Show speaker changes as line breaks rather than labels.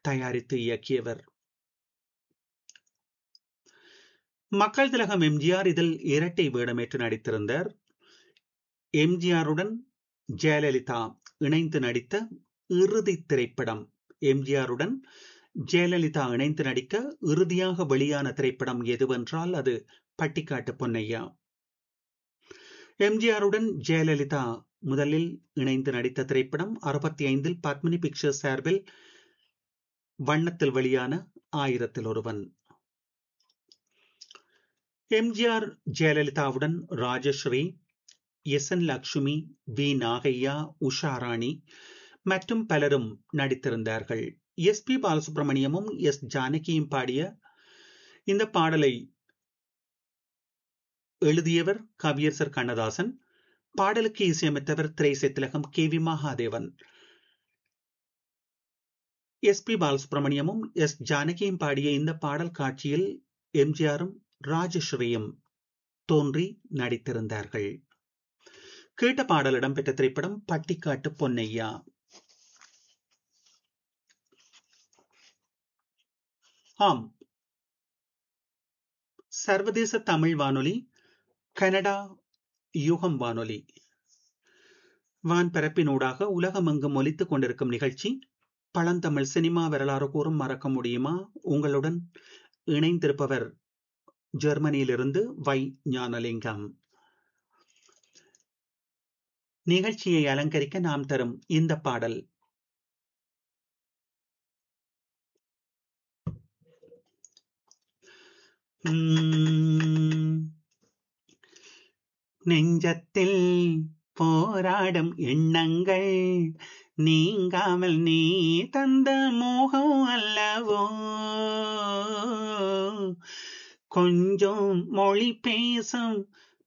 தயாரித்து இயக்கியவர் மக்கள் திலகம் எம்ஜிஆர் இதில் இரட்டை வேடமேற்று நடித்திருந்தார் எம்ஜிஆருடன் ஜெயலலிதா இணைந்து நடித்த இறுதி திரைப்படம் எம்ஜிஆருடன் ஜெயலலிதா இணைந்து நடிக்க இறுதியாக வெளியான திரைப்படம் எதுவென்றால் அது பட்டிக்காட்டு பொன்னையா எம்ஜிஆருடன் ஜெயலலிதா முதலில் இணைந்து நடித்த திரைப்படம் அறுபத்தி ஐந்தில் பத்மினி பிக்சர்ஸ் சார்பில் வண்ணத்தில் வெளியான ஆயிரத்தில் ஒருவன் எம்ஜிஆர் ஜெயலலிதாவுடன் Rajashree S N Lakshmi V Nagaiah Usharani மற்றும் பலரும் நடித்திருந்தார்கள் எஸ் பி பாலசுப்ரமணியமும் எஸ் ஜானகியும் பாடிய இந்த பாடலை எழுதியவர் கவியரசர் கண்ணதாசன் பாடலுக்கு இசையமைத்தவர் திரைசை திலகம் K V Mahadevan S P பாலசுப்ரமணியமும் எஸ் ஜானகியும் பாடிய இந்த பாடல் காட்சியில் எம்ஜிஆரும் ராஜஸ்ரீயும் தோன்றி நடித்திருந்தார்கள் கேட்ட பாடல் இடம்பெற்ற திரைப்படம் பட்டிக்காட்டு பொன்னையா ஆம் சர்வதேச தமிழ் வானொலி கனடா யுகம் வானொலி வான்பரப்பினூடாக உலகமெங்கும் ஒலித்துக் கொண்டிருக்கும் நிகழ்ச்சி பழந்தமிழ் சினிமா வரலாறு கூறும் மறக்க முடியுமா உங்களுடன் இணைந்திருப்பவர் ஜெர்மனியிலிருந்து வை ஞானலிங்கம் நிகழ்ச்சியை அலங்கரிக்க நாம் தரும் இந்த பாடல் நெஞ்சத்தில் போராடும் எண்ணங்கள் நீங்காமல் நீ தந்த மோகம் அல்லவோ கொஞ்சம் மொழி பேசும்